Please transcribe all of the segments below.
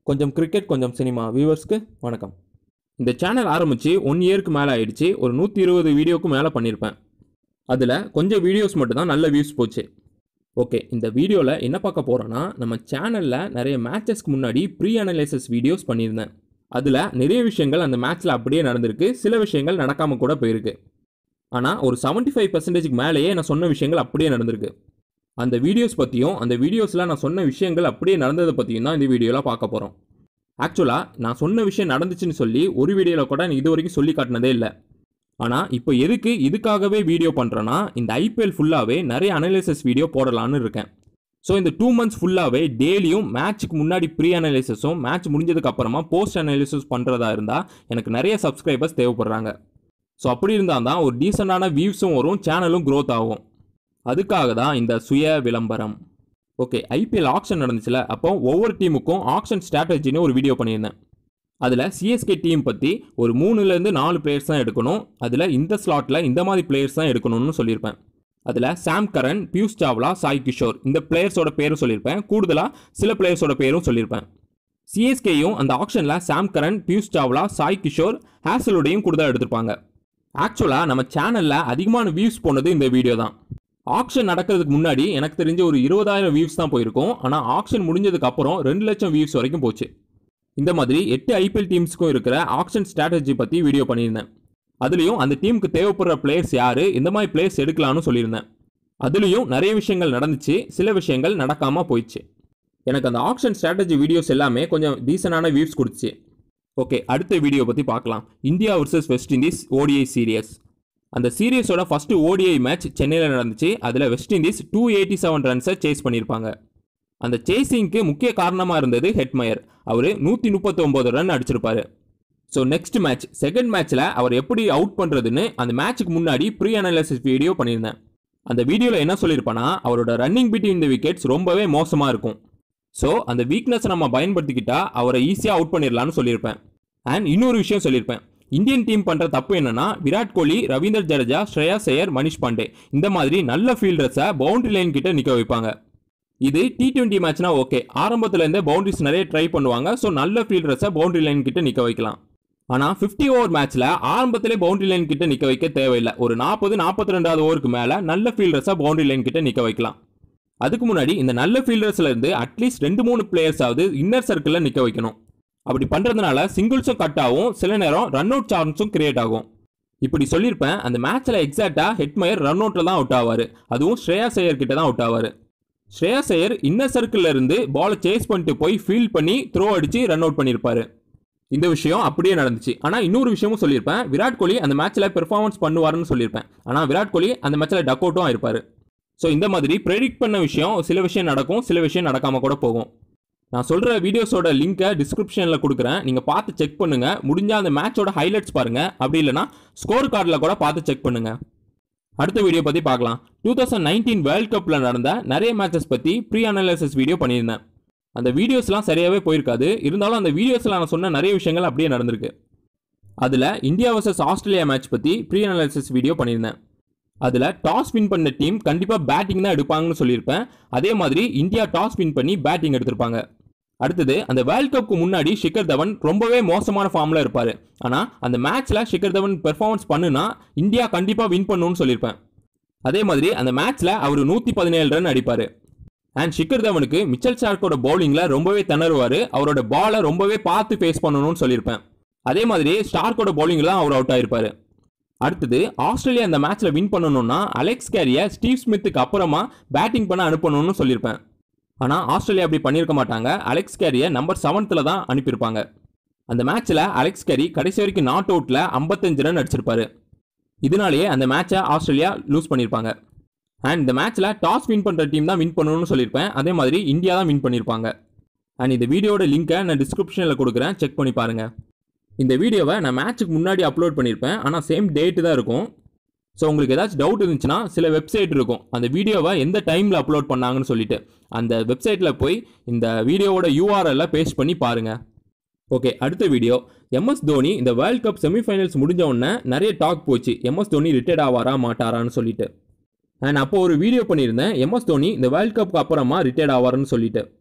கொஞ்சம் கிரிக்கெட் கொஞ்சம் சினிமா வியூவர்ஸ்க்கு வணக்கம் இந்த சேனல் ஆரம்பித்து ஒன் இயருக்கு மேலே ஆயிடுச்சு ஒரு நூற்றி இருபது வீடியோக்கு மேலே பண்ணியிருப்பேன் அதில் கொஞ்சம் வீடியோஸ் மட்டும்தான் நல்ல வியூஸ் போச்சு ஓகே இந்த வீடியோவில் என்ன பார்க்க போகிறோன்னா நம்ம சேனலில் நிறைய மேட்சஸ்க்கு முன்னாடி ப்ரீ அனலைசஸ் வீடியோஸ் பண்ணியிருந்தேன் அதில் நிறைய விஷயங்கள் அந்த மேட்ச்சில் அப்படியே நடந்திருக்கு சில விஷயங்கள் நடக்காமல் கூட போயிருக்கு ஆனால் ஒரு 75% ஃபைவ் பர்சன்டேஜ்க்கு மேலேயே நான் சொன்ன விஷயங்கள் அப்படியே நடந்திருக்கு அந்த வீடியோஸ் பற்றியும் அந்த வீடியோஸில் நான் சொன்ன விஷயங்கள் அப்படியே நடந்ததை பற்றியும் தான் இந்த வீடியோவில் பார்க்க போகிறோம் ஆக்சுவலாக நான் சொன்ன விஷயம் நடந்துச்சுன்னு சொல்லி ஒரு வீடியோவில் கூட நான் இது வரைக்கும் சொல்லி காட்டினதே இல்லை ஆனால் இப்போ எதுக்கு இதுக்காகவே வீடியோ பண்ணுறேன்னா இந்த ஐபிஎல் ஃபுல்லாகவே நிறைய அனலைசஸ் வீடியோ போடலான்னு இருக்கேன் ஸோ இந்த டூ மந்த்ஸ் ஃபுல்லாகவே டெய்லியும் மேட்ச்சுக்கு முன்னாடி ப்ரீ அனலைசஸும் மேட்ச் முடிஞ்சதுக்கு அப்புறமா போஸ்ட் அனலைசஸ் பண்ணுறதா இருந்தால் எனக்கு நிறைய சப்ஸ்கிரைபர்ஸ் தேவைப்படுறாங்க ஸோ அப்படி இருந்தால் தான் ஒரு டீசெண்டான வியூஸும் வரும் சேனலும் க்ரோத் ஆகும் அதுக்காக தான் இந்த சுய விளம்பரம் ஓகே ஐபிஎல் ஆக்ஷன் நடந்துச்சுல அப்போ ஒவ்வொரு டீமுக்கும் ஆக்ஷன் ஸ்ட்ராட்டஜின்னு ஒரு வீடியோ பண்ணியிருந்தேன் அதில் சிஎஸ்கே டீம் பற்றி ஒரு மூணுலேருந்து நாலு பிளேயர்ஸ் தான் எடுக்கணும் அதில் இந்த ஸ்லாட்டில் இந்த மாதிரி பிளேயர்ஸ் தான் எடுக்கணும்னு சொல்லியிருப்பேன் அதில் சாம் கரன் பியூஷ் சாவ்லா சாய் கிஷோர் இந்த பிளேயர்ஸோட பேரும் சொல்லியிருப்பேன் கூடுதலாக சில பிளேயர்ஸோட பேரும் சொல்லியிருப்பேன் சிஎஸ்கேயும் அந்த ஆக்ஷனில் சாம் கரன் பியூஷ் சாவ்லா சாய் கிஷோர் ஹேசலுடையும் கூடுதலாக எடுத்திருப்பாங்க ஆக்சுவலாக நம்ம சேனலில் அதிகமான வியூஸ் போனது இந்த வீடியோ தான் ஆக்ஷன் நடக்கிறதுக்கு முன்னாடி எனக்கு தெரிஞ்ச ஒரு இருபதாயிரம் வியூஸ் தான் போயிருக்கும் ஆனால் ஆக்ஷன் முடிஞ்சதுக்கு அப்புறம் ரெண்டு லட்சம் வியூஸ் வரைக்கும் போச்சு இந்த மாதிரி எட்டு ஐபிஎல் டீம்ஸ்க்கும் இருக்கிற ஆக்ஷன் ஸ்ட்ராட்டஜி பற்றி வீடியோ பண்ணியிருந்தேன் அதுலேயும் அந்த டீமுக்கு தேவைப்படுற பிளேயர்ஸ் யார் இந்த மாதிரி பிளேயர்ஸ் எடுக்கலாம்னு சொல்லியிருந்தேன் அதுலேயும் நிறைய விஷயங்கள் நடந்துச்சு சில விஷயங்கள் நடக்காமல் போயிடுச்சு எனக்கு அந்த ஆக்ஷன் ஸ்ட்ராட்டஜி வீடியோஸ் எல்லாமே கொஞ்சம் டீசெண்டான வியூஸ் கொடுத்துச்சு ஓகே அடுத்த வீடியோ பற்றி பார்க்கலாம் India versus West Indies ODI series அந்த சீரியஸோட ஃபஸ்ட்டு ஓடிஐ மேட்ச் சென்னையில் நடந்துச்சு அதில் West Indies two eighty seven ரன்ஸை சேஸ் பண்ணியிருப்பாங்க அந்த சேசிங்க்கு முக்கிய காரணமாக இருந்தது ஹெட்மயர் அவர் நூற்றி முப்பத்தொம்போது ரன் அடிச்சிருப்பாரு ஸோ நெக்ஸ்ட் மேட்ச் செகண்ட் மேட்ச்சில் அவர் எப்படி அவுட் பண்ணுறதுன்னு அந்த மேட்ச்சுக்கு முன்னாடி ப்ரீ அனலைசிஸ் வீடியோ பண்ணியிருந்தேன் அந்த வீடியோவில் என்ன சொல்லியிருப்பேன்னா அவரோட ரன்னிங் பிட்வீன் த விக்கெட்ஸ் ரொம்பவே மோசமாக இருக்கும் ஸோ அந்த வீக்னஸை நம்ம பயன்படுத்திக்கிட்டா அவரை ஈஸியாக அவுட் பண்ணிடலாம்னு சொல்லியிருப்பேன் அண்ட் இன்னொரு விஷயம் சொல்லியிருப்பேன் இந்தியன் டீம் பண்ணுற தப்பு என்னன்னா விராட் கோலி ரவீந்தர் ஜடேஜா ஸ்ரேயா சையர் மனிஷ் பாண்டே இந்த மாதிரி நல்ல ஃபீல்டர்ஸை பவுண்டரி லைன் கிட்ட நிற்க வைப்பாங்க இது டி டுவெண்ட்டி மேட்ச்னா ஓகே ஆரம்பத்துல இருந்தே பவுண்டரிஸ் நிறைய ட்ரை பண்ணுவாங்க ஸோ நல்ல ஃபீல்டர்ஸை பவுண்டரி லைன் கிட்ட நிற்க வைக்கலாம் ஆனால் ஃபிஃப்டி ஓவர் மேட்ச்சில் ஆரம்பத்திலே பவுண்டரி லைன் கிட்ட நிற்க வைக்க தேவையில்லை ஒரு நாற்பது நாற்பத்தி ரெண்டாவது ஓவருக்கு மேலே நல்ல ஃபீல்டர்ஸை பவுண்டரி லைன் கிட்ட நிற்க வைக்கலாம் அதுக்கு முன்னாடி இந்த நல்ல ஃபீல்டர்ஸ்ல இருந்து அட்லீஸ்ட் ரெண்டு மூணு பிளேயர்ஸாவது இன்னர் சர்க்கிளில் நிற்க வைக்கணும் அப்படி பண்ணுறதுனால சிங்கிள்ஸும் கட் ஆகும் சில நேரம் ரன் அவுட் சான்ஸும் கிரியேட் ஆகும் இப்படி சொல்லியிருப்பேன் அந்த மேட்ச்சில் எக்ஸாக்டாக ஹெட்மயர் ரன் அவுட்டில் தான் அவுட் ஆவார் அதுவும் ஸ்ரேயா சையர் கிட்ட தான் அவுட் ஆவார் ஸ்ரேயா சையர் இன்னர் சர்க்கிளில் இருந்து பாலை சேஸ் பண்ணிட்டு போய் ஃபீல்ட் பண்ணி த்ரோ அடித்து ரன் அவுட் பண்ணியிருப்பாரு இந்த விஷயம் அப்படியே நடந்துச்சு ஆனால் இன்னொரு விஷயமும் சொல்லியிருப்பேன் விராட் கோலி அந்த மேட்ச்சில் பெர்ஃபார்மன்ஸ் பண்ணுவாருன்னு சொல்லியிருப்பேன் ஆனால் விராட் கோலி அந்த மேட்ச்சில் டக் அவுட்டும் ஆயிருப்பார் ஸோ இந்த மாதிரி ப்ரெடிக்ட் பண்ண விஷயம் சில விஷயம் நடக்கும் சில விஷயம் நடக்காமல் கூட போகும் நான் சொல்கிற வீடியோஸோட லிங்கை டிஸ்கிரிப்ஷனில் கொடுக்குறேன் நீங்கள் பார்த்து செக் பண்ணுங்கள் முடிஞ்சால் அந்த மேட்சோட ஹைலைட்ஸ் பாருங்கள் அப்படி இல்லைனா ஸ்கோர் கார்டில் கூட பார்த்து செக் பண்ணுங்கள் அடுத்த வீடியோ பற்றி பார்க்கலாம் டூ தௌசண்ட் நைன்டீன் வேர்ல்ட் கப்பில் நடந்த நிறைய மேட்சஸ் பற்றி ப்ரீ அனலைசிஸ் வீடியோ பண்ணியிருந்தேன் அந்த வீடியோஸ்லாம் சரியாகவே போயிருக்காது இருந்தாலும் அந்த வீடியோஸில் நான் சொன்ன நிறைய விஷயங்கள் அப்படியே நடந்திருக்கு அதில் இந்தியா வர்சஸ் ஆஸ்திரேலியா மேட்ச் பற்றி ப்ரீ அனலைசிஸ் வீடியோ பண்ணியிருந்தேன் அதில் டாஸ் வின் பண்ண டீம் கண்டிப்பாக பேட்டிங் தான் எடுப்பாங்கன்னு சொல்லியிருப்பேன் அதே மாதிரி இந்தியா டாஸ் வின் பண்ணி பேட்டிங் எடுத்திருப்பாங்க அடுத்தது அந்த வேர்ல்ட் கப்புக்கு முன்னாடி ஷிகர் தவன் ரொம்பவே மோசமான ஃபார்மில் இருப்பார் ஆனால் அந்த மேட்ச்சில் ஷிகர் தவன் பெர்ஃபார்மன்ஸ் பண்ணுனா இந்தியா கண்டிப்பாக வின் பண்ணணும்னு சொல்லியிருப்பேன் அதே மாதிரி அந்த மேட்ச்சில் அவர் நூற்றி பதினேழு ரன் அடிப்பார் அண்ட் ஷிகர் தவனுக்கு மிச்சல் சார்க்கோட பவுலிங்கில் ரொம்பவே திணறுவார் அவரோட பாலை ரொம்பவே பார்த்து ஃபேஸ் பண்ணணும்னு சொல்லியிருப்பேன் அதே மாதிரி ஸ்டார்க்கோட பவுலிங்கில் அவர் அவுட் ஆயிருப்பார் அடுத்தது ஆஸ்திரேலியா இந்த மேட்ச்சில் வின் பண்ணணும்னா அலெக்ஸ் கேரியை ஸ்டீவ் ஸ்மித்துக்கு அப்புறமா பேட்டிங் பண்ண அனுப்பணும்னு சொல்லியிருப்பேன் ஆனால் ஆஸ்திரேலியா அப்படி பண்ணியிருக்க மாட்டாங்க அலெக்ஸ் கேரியை நம்பர் செவன்த்தில் தான் அனுப்பியிருப்பாங்க அந்த மேட்ச்சில் அலெக்ஸ் கேரி கடைசி வரைக்கும் நாட் அவுட்டில் ஐம்பத்தஞ்சு ரன் அடிச்சிருப்பாரு இதனாலேயே அந்த மேட்சை ஆஸ்திரேலியா லூஸ் பண்ணியிருப்பாங்க அண்ட் இந்த மேட்ச்சில் டாஸ் வின் பண்ணுற டீம் தான் வின் பண்ணணும்னு சொல்லியிருப்பேன் அதே மாதிரி இந்தியா தான் வின் பண்ணியிருப்பாங்க அண்ட் இந்த வீடியோட லிங்க்கை நான் டிஸ்கிரிப்ஷனில் கொடுக்குறேன் செக் பண்ணி பாருங்கள் இந்த வீடியோவை நான் மேட்ச்சுக்கு முன்னாடி அப்லோட் பண்ணியிருப்பேன் ஆனால் சேம் டேட்டு தான் இருக்கும் ஸோ உங்களுக்கு ஏதாச்சும் டவுட் இருந்துச்சுன்னா சில வெப்சைட் இருக்கும் அந்த வீடியோவை எந்த டைமில் அப்லோட் பண்ணாங்கன்னு சொல்லிட்டு அந்த வெப்சைட்டில் போய் இந்த வீடியோவோட யூஆர்எல்ல பேஸ்ட் பண்ணி பாருங்கள் ஓகே அடுத்த வீடியோ எம்எஸ் தோனி இந்த வேர்ல்ட் கப் செமிஃபைனல்ஸ் முடிஞ்ச உடனே நிறைய டாக் போச்சு எம்எஸ் தோனி ரிட்டையர்ட் ஆவாரா மாட்டாரான்னு சொல்லிட்டு அண்ட் அப்போ ஒரு வீடியோ பண்ணியிருந்தேன் எம்எஸ் தோனி இந்த வேர்ல்ட் கப்புக்கு அப்புறமா ரிட்டையர்ட் ஆவார்னு சொல்லிட்டு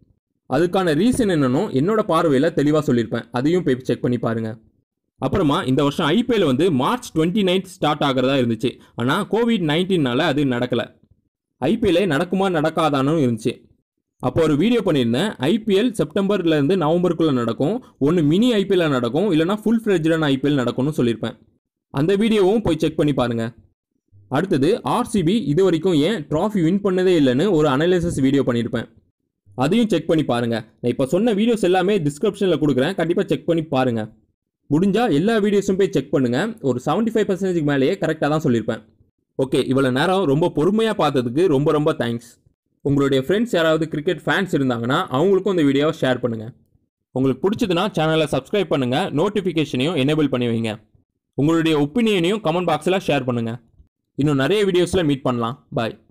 அதுக்கான ரீசன் என்னன்னு என்னோட பார்வையில் தெளிவாக சொல்லியிருப்பேன் அதையும் போய் செக் பண்ணி பாருங்க அப்புறமா இந்த வருஷம் ஐபிஎல் வந்து மார்ச் டுவெண்ட்டி நைன்த் ஸ்டார்ட் ஆகிறதா இருந்துச்சு ஆனால் கோவிட் நைன்டீன்னால அது நடக்கலை ஐபிஎல்லே நடக்குமா நடக்காதான்னு இருந்துச்சு அப்போ ஒரு வீடியோ பண்ணியிருந்தேன் ஐபிஎல் செப்டம்பர்லேருந்து நவம்பருக்குள்ளே நடக்கும் ஒன்று மினி ஐபிஎல் நடக்கும் இல்லைனா ஃபுல் ஃப்ரெஜ்டான ஐபிஎல் நடக்கும்னு சொல்லியிருப்பேன் அந்த வீடியோவும் போய் செக் பண்ணி பாருங்க அடுத்தது ஆர்சிபி இது வரைக்கும் ஏன் ட்ராஃபி வின் பண்ணதே இல்லைன்னு ஒரு அனலைசிஸ் வீடியோ பண்ணியிருப்பேன் அதையும் செக் பண்ணி பாருங்க நான் இப்போ சொன்ன வீடியோஸ் எல்லாமே டிஸ்கிரிப்ஷனில் கொடுக்குறேன் கண்டிப்பாக செக் பண்ணி பாருங்க முடிஞ்சா எல்லா வீடியோஸும் போய் செக் பண்ணுங்க ஒரு செவன்ட்டி ஃபைவ் பர்சன்டேஜ் மேலேயே கரெக்டாக தான் சொல்லியிருப்பேன் ஓகே இவ்வளோ நேரம் ரொம்ப பொறுமையாக பார்த்ததுக்கு ரொம்ப ரொம்ப தேங்க்ஸ் உங்களுடைய ஃப்ரெண்ட்ஸ் யாராவது கிரிக்கெட் ஃபேன்ஸ் இருந்தாங்கன்னா அவங்களுக்கும் இந்த வீடியோவை ஷேர் பண்ணுங்கள் உங்களுக்கு பிடிச்சதுன்னா சேனலை சப்ஸ்கிரைப் பண்ணுங்கள் நோட்டிஃபிகேஷனையும் எனேபிள் பண்ணி வைங்க உங்களுடைய ஒப்பீனியனையும் கமெண்ட் பாக்ஸில் ஷேர் பண்ணுங்கள் இன்னும் நிறைய வீடியோஸில் மீட் பண்ணலாம் பாய்